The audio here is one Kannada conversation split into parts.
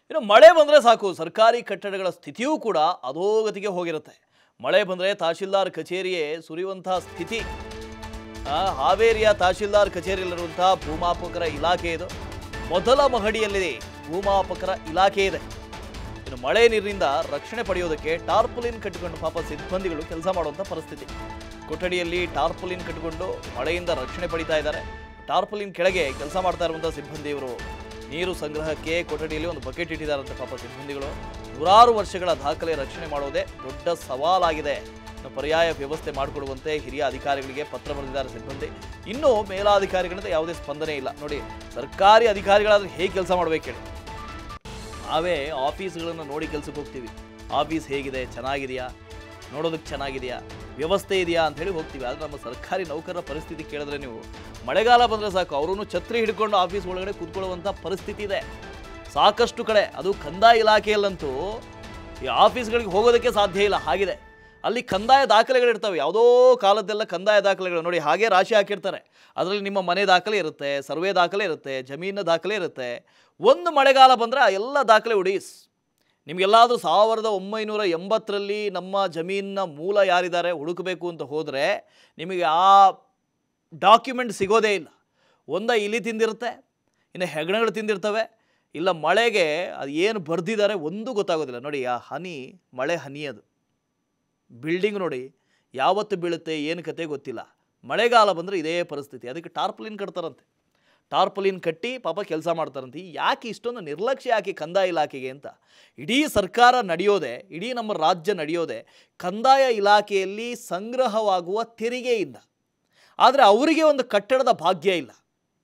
ಇನ್ನು ಮಳೆ ಬಂದರೆ ಸಾಕು ಸರ್ಕಾರಿ ಕಟ್ಟಡಗಳ ಸ್ಥಿತಿಯೂ ಕೂಡ ಅಧೋಗತಿಗೆ ಹೋಗಿರುತ್ತೆ ಮಳೆ ಬಂದರೆ ತಹಶೀಲ್ದಾರ್ ಕಚೇರಿಯೇ ಸುರಿಯುವಂತಹ ಸ್ಥಿತಿ ಆ, ಹಾವೇರಿಯ ತಹಶೀಲ್ದಾರ್ ಕಚೇರಿಯಲ್ಲಿರುವಂತಹ ಭೂಮಾಪಕರ ಇಲಾಖೆ ಇದು ಮೊದಲ ಮಹಡಿಯಲ್ಲಿ ಭೂಮಾಪಕರ ಇಲಾಖೆ ಇದೆ ಇನ್ನು ಮಳೆ ನೀರಿನಿಂದ ರಕ್ಷಣೆ ಪಡೆಯೋದಕ್ಕೆ ಟಾರ್ಪುಲಿನ್ ಕಟ್ಟಿಕೊಂಡು ಪಾಪ ಸಿಬ್ಬಂದಿಗಳು ಕೆಲಸ ಮಾಡುವಂಥ ಪರಿಸ್ಥಿತಿ ಕೊಠಡಿಯಲ್ಲಿ ಟಾರ್ಪುಲಿನ್ ಕಟ್ಟಿಕೊಂಡು ಮಳೆಯಿಂದ ರಕ್ಷಣೆ ಪಡಿತಾ ಇದ್ದಾರೆ ಟಾರ್ಪುಲಿನ್ ಕೆಳಗೆ ಕೆಲಸ ಮಾಡ್ತಾ ಇರುವಂಥ ಸಿಬ್ಬಂದಿಯವರು ನೀರು ಸಂಗ್ರಹಕ್ಕೆ ಕೊಠಡಿಯಲ್ಲಿ ಒಂದು ಬಕೆಟ್ ಇಟ್ಟಿದ್ದಾರಂತೆ ಪಾಪ ಸಿಬ್ಬಂದಿಗಳು ನೂರಾರು ವರ್ಷಗಳ ದಾಖಲೆ ರಕ್ಷಣೆ ಮಾಡೋದೇ ದೊಡ್ಡ ಸವಾಲಾಗಿದೆ ಇನ್ನು ಪರ್ಯಾಯ ವ್ಯವಸ್ಥೆ ಮಾಡಿಕೊಡುವಂತೆ ಹಿರಿಯ ಅಧಿಕಾರಿಗಳಿಗೆ ಪತ್ರ ಬರೆದಿದ್ದಾರೆ ಸಿಬ್ಬಂದಿ ಇನ್ನೂ ಮೇಲಾಧಿಕಾರಿಗಳಿಂದ ಯಾವುದೇ ಸ್ಪಂದನೆ ಇಲ್ಲ ನೋಡಿ ಸರ್ಕಾರಿ ಅಧಿಕಾರಿಗಳಾದ್ರೆ ಹೇಗೆ ಕೆಲಸ ಮಾಡ್ಬೇಕು ಹೇಳಿ ನಾವೇ ಆಫೀಸ್ಗಳನ್ನು ನೋಡಿ ಕೆಲ್ಸಕ್ಕೆ ಹೋಗ್ತೀವಿ ಆಫೀಸ್ ಹೇಗಿದೆ ಚೆನ್ನಾಗಿದೆಯಾ ನೋಡೋದಕ್ಕೆ ಚೆನ್ನಾಗಿದೆಯಾ ವ್ಯವಸ್ಥೆ ಇದೆಯಾ ಅಂತ ಹೇಳಿ ಹೋಗ್ತೀವಿ ಆದರೆ ನಮ್ಮ ಸರ್ಕಾರಿ ನೌಕರರ ಪರಿಸ್ಥಿತಿ ಕೇಳಿದ್ರೆ ನೀವು ಮಳೆಗಾಲ ಬಂದರೆ ಸಾಕು ಅವರೂ ಛತ್ರಿ ಹಿಡ್ಕೊಂಡು ಆಫೀಸ್ ಒಳಗಡೆ ಕೂತ್ಕೊಳ್ಳುವಂಥ ಪರಿಸ್ಥಿತಿ ಇದೆ ಸಾಕಷ್ಟು ಕಡೆ ಅದು ಕಂದಾಯ ಇಲಾಖೆಯಲ್ಲಂತೂ ಈ ಆಫೀಸ್ಗಳಿಗೆ ಹೋಗೋದಕ್ಕೆ ಸಾಧ್ಯ ಇಲ್ಲ ಹಾಗಿದೆ ಅಲ್ಲಿ ಕಂದಾಯ ದಾಖಲೆಗಳಿರ್ತವೆ ಯಾವುದೋ ಕಾಲದ್ದೆಲ್ಲ ಕಂದಾಯ ದಾಖಲೆಗಳು ನೋಡಿ ಹಾಗೆ ರಾಶಿ ಹಾಕಿರ್ತಾರೆ ಅದರಲ್ಲಿ ನಿಮ್ಮ ಮನೆ ದಾಖಲೆ ಇರುತ್ತೆ ಸರ್ವೆ ದಾಖಲೆ ಇರುತ್ತೆ ಜಮೀನಿನ ದಾಖಲೆ ಇರುತ್ತೆ ಒಂದು ಮಳೆಗಾಲ ಬಂದರೆ ಆ ಎಲ್ಲ ದಾಖಲೆ ಉಡೀಸ್ ನಿಮಗೆಲ್ಲಾದರೂ ಸಾವಿರದ ಒಂಬೈನೂರ ಎಂಬತ್ತರಲ್ಲಿ ನಮ್ಮ ಜಮೀನಿನ ಮೂಲ ಯಾರಿದ್ದಾರೆ ಹುಡುಕಬೇಕು ಅಂತ ಹೋದರೆ ನಿಮಗೆ ಆ ಡಾಕ್ಯುಮೆಂಟ್ ಸಿಗೋದೇ ಇಲ್ಲ ಒಂದ ಇಲಿ ತಿಂದಿರುತ್ತೆ ಇನ್ನು ಹೆಗಣಗಳು ತಿಂದಿರ್ತವೆ ಇಲ್ಲ ಮಳೆಗೆ ಅದು ಏನು ಬರೆದಿದ್ದಾರೆ ಒಂದೂ ಗೊತ್ತಾಗೋದಿಲ್ಲ ನೋಡಿ ಆ ಹನಿ ಮಳೆ ಹನಿ ಅದು ಬಿಲ್ಡಿಂಗ್ ನೋಡಿ ಯಾವತ್ತು ಬೀಳುತ್ತೆ ಏನು ಕತೆ ಗೊತ್ತಿಲ್ಲ ಮಳೆಗಾಲ ಬಂದರೆ ಇದೇ ಪರಿಸ್ಥಿತಿ ಅದಕ್ಕೆ ಟಾರ್ಪಲಿನ್ ಕಟ್ತಾರಂತೆ ಟಾರ್ಪಲಿನ್ ಕಟ್ಟಿ ಪಾಪ ಕೆಲಸ ಮಾಡ್ತಾರಂತೆ ಈ ಯಾಕೆ ಇಷ್ಟೊಂದು ನಿರ್ಲಕ್ಷ್ಯ ಯಾಕೆ ಕಂದಾಯ ಇಲಾಖೆಗೆ ಅಂತ ಇಡೀ ಸರ್ಕಾರ ನಡೆಯೋದೆ ಇಡೀ ನಮ್ಮ ರಾಜ್ಯ ನಡೆಯೋದೆ ಕಂದಾಯ ಇಲಾಖೆಯಲ್ಲಿ ಸಂಗ್ರಹವಾಗುವ ತೆರಿಗೆಯಿಂದ ಆದರೆ ಅವರಿಗೆ ಒಂದು ಕಟ್ಟಡದ ಭಾಗ್ಯ ಇಲ್ಲ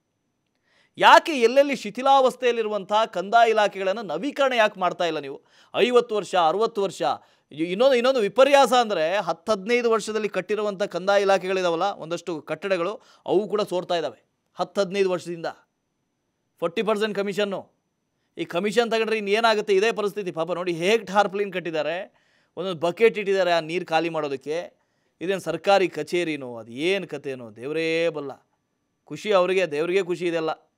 ಯಾಕೆ ಎಲ್ಲೆಲ್ಲಿ ಶಿಥಿಲಾವಸ್ಥೆಯಲ್ಲಿರುವಂಥ ಕಂದಾಯ ಇಲಾಖೆಗಳನ್ನು ನವೀಕರಣ ಯಾಕೆ ಮಾಡ್ತಾ ಇಲ್ಲ ನೀವು ಐವತ್ತು ವರ್ಷ ಅರುವತ್ತು ವರ್ಷ ಇ- ಇನ್ನೊಂದು ಇನ್ನೊಂದು ವಿಪರ್ಯಾಸ ಅಂದರೆ ಹತ್ತು ಹದಿನೈದು ವರ್ಷದಲ್ಲಿ ಕಟ್ಟಿರುವಂಥ ಕಂದಾಯ ಇಲಾಖೆಗಳಿದಾವಲ್ಲ ಒಂದಷ್ಟು ಕಟ್ಟಡಗಳು ಅವು ಕೂಡ ಸೋರ್ತಾ ಇದ್ದಾವೆ ಹತ್ತು ಹದಿನೈದು ವರ್ಷದಿಂದ ಫೋರ್ಟಿ ಪರ್ಸೆಂಟ್ ಕಮಿಷನ್ನು ಈ ಕಮಿಷನ್ ತಗೊಂಡ್ರೆ ಇನ್ನೇನಾಗುತ್ತೆ ಇದೇ ಪರಿಸ್ಥಿತಿ ಪಾಪ ನೋಡಿ ಹೇಗೆ ಟಾರ್ಪ್ಲಿನ್ ಕಟ್ಟಿದ್ದಾರೆ ಒಂದೊಂದು ಬಕೆಟ್ ಇಟ್ಟಿದ್ದಾರೆ ಆ ನೀರು ಖಾಲಿ ಮಾಡೋದಕ್ಕೆ ಇದೇನು ಸರ್ಕಾರಿ ಕಚೇರಿನೋ ಅದು ಏನು ಕಥೆನೋ ದೇವರೇ ಬಲ್ಲ ಖುಷಿ ಅವರಿಗೆ ದೇವರಿಗೆ ಖುಷಿ ಇದೆಲ್ಲ